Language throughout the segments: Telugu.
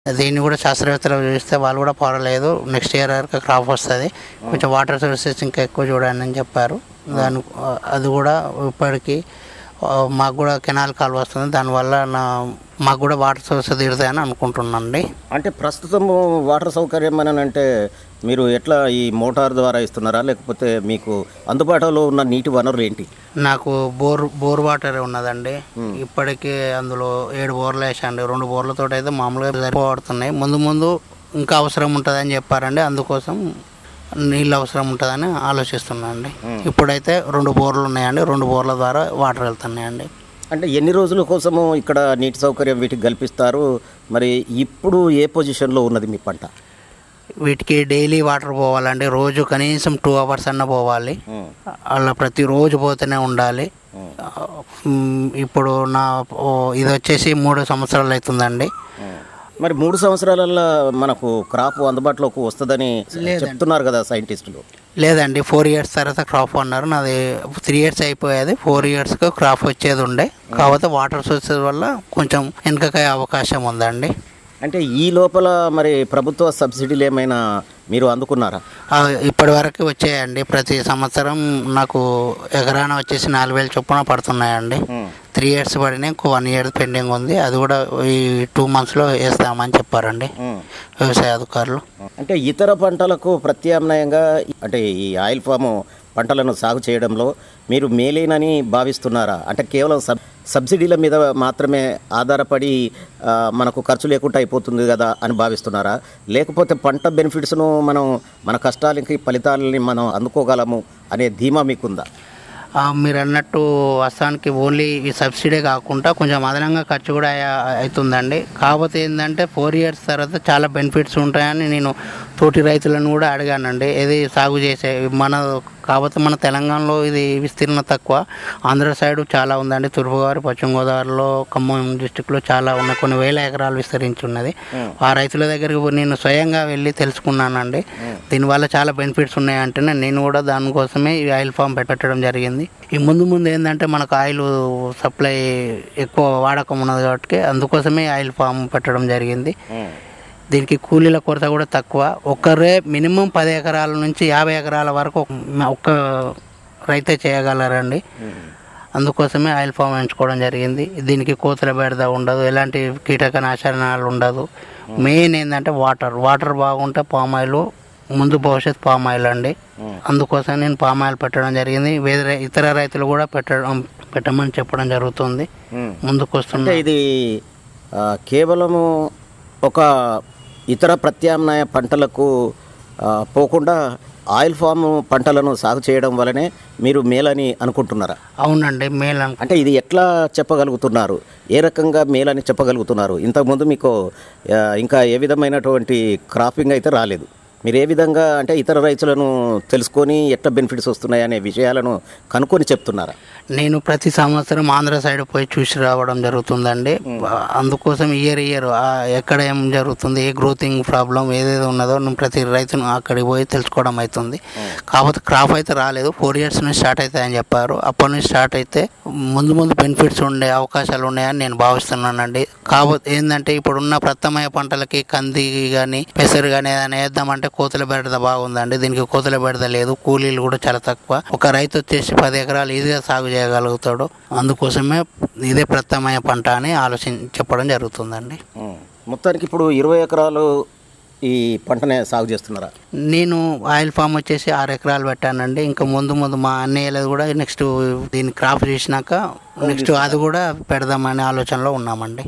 దీన్ని కూడా శాస్త్రవేత్తలు చూస్తే వాళ్ళు కూడా పర్వాలేదు నెక్స్ట్ ఇయర్ వరకు క్రాప్ వస్తుంది కొంచెం వాటర్ సోర్సెస్ ఇంకా ఎక్కువ చూడండి అని చెప్పారు దాని అది కూడా ఇప్పటికీ ఆ, మాకు కూడా కెనాల్ కాలువ వస్తుంది దానివల్ల నా మాకు కూడా వాటర్ సోర్స్ తీరుతాయని అనుకుంటున్నానండి అంటే ప్రస్తుతం వాటర్ సౌకర్యం అని అంటే మీరు ఎట్లా ఈ మోటార్ ద్వారా ఇస్తున్నారా లేకపోతే మీకు అందుబాటులో ఉన్న నీటి వనరులు ఏంటి నాకు బోర్ బోర్ వాటర్ ఉన్నదండి ఇప్పటికీ అందులో ఏడు బోర్లు వేసాండి రెండు బోర్లతో అయితే మామూలుగా సరిపోతున్నాయి ముందు ముందు ఇంకా అవసరం ఉంటుందని చెప్పారండి అందుకోసం నీళ్ళు అవసరం ఉంటుందని ఆలోచిస్తున్నాను అండి ఇప్పుడైతే రెండు బోర్లు ఉన్నాయండి రెండు బోర్ల ద్వారా వాటర్ వెళ్తున్నాయండి అంటే ఎన్ని రోజుల కోసము ఇక్కడ నీటి సౌకర్యం వీటికి కల్పిస్తారు మరి ఇప్పుడు ఏ పొజిషన్లో ఉన్నది మీ పంట వీటికి డైలీ వాటర్ పోవాలండి రోజు కనీసం టూ అవర్స్ అన్న పోవాలి అలా ప్రతిరోజు పోతూనే ఉండాలి ఉమ్, ఇప్పుడు నా ఓ, ఇది వచ్చేసి మూడు సంవత్సరాలు అవుతుందండి మరి మూడు సంవత్సరాలలో మనకు క్రాప్ అందుబాటులోకి వస్తుందని చెప్తున్నారు కదా సైంటిస్టులు లేదండి ఫోర్ ఇయర్స్ తర్వాత క్రాప్ అన్నారు నాది త్రీ ఇయర్స్ అయిపోయేది ఫోర్ ఇయర్స్కి క్రాప్ వచ్చేది ఉండే కాకపోతే వాటర్ సోర్సెస్ వల్ల కొంచెం వెనకకాయ అవకాశం ఉందండి అంటే ఈ లోపల మరి ప్రభుత్వ సబ్సిడీలు ఏమైనా మీరు అందుకున్నారా ఆ, ఇప్పటి వరకు వచ్చాయండి ప్రతి సంవత్సరం నాకు ఎకరాన వచ్చేసి నాలుగు వేలు చొప్పున పడుతున్నాయండి త్రీ ఇయర్స్ పడినాయి ఇంకో వన్ ఇయర్ పెండింగ్ ఉంది అది కూడా ఈ టూ మంత్స్లో వేస్తామని చెప్పారండి వ్యవసాయ అధికారులు అంటే ఇతర పంటలకు ప్రత్యామ్నాయంగా అంటే ఈ ఆయిల్ ఫామ్ పంటలను సాగు చేయడంలో మీరు మేలేనని భావిస్తున్నారా అంటే కేవలం సబ్ సబ్సిడీల మీద మాత్రమే ఆధారపడి ఆ, మనకు ఖర్చు లేకుండా అయిపోతుంది కదా అని భావిస్తున్నారా లేకపోతే పంట బెనిఫిట్స్ను మనం మన కష్టాలకి ఫలితాలని మనం అందుకోగలము అనే ధీమా మీకుందా ఆ, మీరు అన్నట్టు వస్తానికి ఓన్లీ ఈ సబ్సిడీ కాకుండా కొంచెం అదనంగా ఖర్చు కూడా అయ- అవుతుందండి కాకపోతే ఏంటంటే ఫోర్ ఇయర్స్ తర్వాత చాలా బెనిఫిట్స్ ఉంటాయని నేను తోటి రైతులను కూడా అడిగానండి ఇది సాగు చేసే మన కాకపోతే మన తెలంగాణలో ఇది విస్తీర్ణ తక్కువ ఆంధ్ర సైడ్ చాలా ఉందండి తూర్పుగోదావరి పశ్చిమ గోదావరిలో ఖమ్మం డిస్టిక్లో చాలా ఉన్నాయి కొన్ని వేల ఎకరాలు విస్తరించి ఉన్నది ఆ రైతుల దగ్గరికి నేను స్వయంగా వెళ్ళి తెలుసుకున్నానండి దీనివల్ల చాలా బెనిఫిట్స్ ఉన్నాయంటేనే నేను కూడా దానికోసమే ఈ ఆయిల్ ఫామ్ పెట్టడం జరిగింది ఈ ముందు ముందు ఏంటంటే మనకు ఆయిల్ సప్లై ఎక్కువ వాడకం ఉన్నది కాబట్టి అందుకోసమే ఆయిల్ ఫామ్ పెట్టడం జరిగింది దీనికి కూలీల కొరత కూడా తక్కువ ఒక్కరే మినిమం పది ఎకరాల నుంచి యాభై ఎకరాల వరకు ఒక- ఒక్క రైతే చేయగలరండి అందుకోసమే ఆయిల్ ఫామ్ ఎంచుకోవడం జరిగింది దీనికి కోతుల బెడద ఉండదు ఎలాంటి కీటక నాశనాలు ఉండదు మెయిన్ ఏంటంటే వాటర్ వాటర్ బాగుంటే పామ్ ఆయిల్ ముందు భవిష్యత్ పామ్ ఆయిల్ అండి అందుకోసం నేను పామ్ ఆయిల్ పెట్టడం జరిగింది వేరే ఇతర రైతులు కూడా పెట్టడం పెట్టమని చెప్పడం జరుగుతుంది ముందుకు అంటే వస్తున్న ఇది ఆ, కేవలము ఒక ఇతర ప్రత్యామ్నాయ పంటలకు ఆ, పోకుండా ఆయిల్ ఫామ్ పంటలను సాగు చేయడం వలనే మీరు మేలని అనుకుంటున్నారా అవునండి మేల్ అను అంటే ఇది ఎట్లా చెప్పగలుగుతున్నారు ఏ రకంగా మేలని చెప్పగలుగుతున్నారు ఇంతకుముందు మీకు ఆ, ఇంకా ఏ విధమైనటువంటి క్రాపింగ్ అయితే రాలేదు మీరు ఏ విధంగా అంటే ఇతర రైతులను తెలుసుకొని ఎట్లా బెనిఫిట్స్ వస్తున్నాయి అనే విషయాలను కనుక్కొని చెప్తున్నారా నేను ప్రతి సంవత్సరం ఆంధ్ర సైడ్ పోయి చూసి రావడం జరుగుతుందండి అందుకోసం ఇయర్ ఇయర్ ఎక్కడ ఏం జరుగుతుంది ఏ గ్రోతింగ్ ప్రాబ్లం ఏదేదో ఉన్నదో నేను ప్రతి రైతును అక్కడికి పోయి తెలుసుకోవడం అవుతుంది కాకపోతే క్రాప్ అయితే రాలేదు ఫోర్ ఇయర్స్ నుంచి స్టార్ట్ అవుతాయని చెప్పారు అప్పటి నుంచి స్టార్ట్ అయితే ముందు ముందు బెనిఫిట్స్ ఉండే అవకాశాలు ఉన్నాయని నేను భావిస్తున్నానండి కాకపోతే ఏంటంటే ఇప్పుడున్న ప్రత్యామ్నాయ పంటలకి కంది కానీ పెసరు కానీ ఏదైనా వేద్దామంటే కోతుల బెడద బాగుందండి దీనికి కోతుల బెడద లేదు కూలీలు కూడా చాలా తక్కువ ఒక రైతు వచ్చేసి పది ఎకరాలు ఈజీగా సాగు చేయగలుగుతాడు అందుకోసమే ఇదే ప్రత్యామ్నాయ పంట అని ఆలోచన చెప్పడం జరుగుతుందండి మొత్తానికి ఇప్పుడు ఇరవై ఎకరాలు ఈ పంటనే సాగు చేస్తున్నారా నేను ఆయిల్ ఫామ్ వచ్చేసి ఆరు ఎకరాలు పెట్టానండి ఇంకా ముందు ముందు మా అన్నయ్యలది కూడా నెక్స్ట్ దీన్ని క్రాప్ చేసినాక నెక్స్ట్ అది కూడా పెడదామనే ఆలోచనలో ఉన్నామండి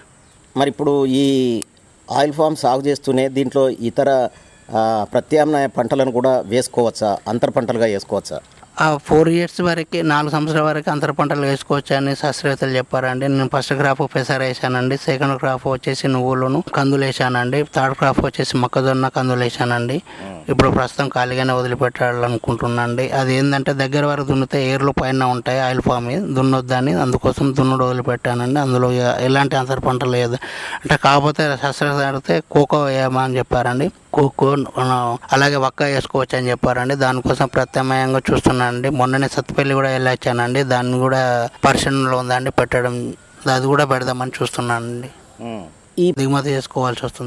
మరి ఇప్పుడు ఈ ఆయిల్ ఫామ్ సాగు చేస్తూనే దీంట్లో ఇతర ఆ, ప్రత్యామ్నాయ పంటలను కూడా వేసుకోవచ్చా అంతర పంటలుగా వేసుకోవచ్చా ఆ ఫోర్ ఇయర్స్ వరకు నాలుగు సంవత్సరాల వరకు అంతర పంటలు వేసుకోవచ్చు అని శాస్త్రవేత్తలు చెప్పారండి నేను ఫస్ట్ క్రాప్ పెసర వేసానండి సెకండ్ క్రాప్ వచ్చేసి నువ్వులను కందులు వేసానండి థర్డ్ క్రాప్ వచ్చేసి మొక్కజొన్న కందులు వేసానండి ఇప్పుడు ప్రస్తుతం ఖాళీగానే వదిలిపెట్టాలనుకుంటున్నానండి అది ఏంటంటే దగ్గర వరకు దున్నితే ఏర్లు పైన ఉంటాయి ఆయిల్ ఫామ్ దున్నొద్దని అందుకోసం దున్నుడు వదిలిపెట్టానండి అందులో ఇక ఎలాంటి అంతర పంటలు లేదు అంటే కాకపోతే శాస్త్రవేత్త అడిగితే కోకో వేయమని చెప్పారండి కోకో ఆ, అలాగే వక్క వేసుకోవచ్చు అని చెప్పారండి దానికోసం ప్రత్యామ్నాయంగా చూస్తున్నానండి మొన్ననే సత్తుపల్లి కూడా వెళ్ళొచ్చానండి దాన్ని కూడా పరిశీలనలో ఉందండి పెట్టడం అది కూడా పెడదామని చూస్తున్నానండి ఈ దిగుమతి చేసుకోవాల్సి వస్తుంది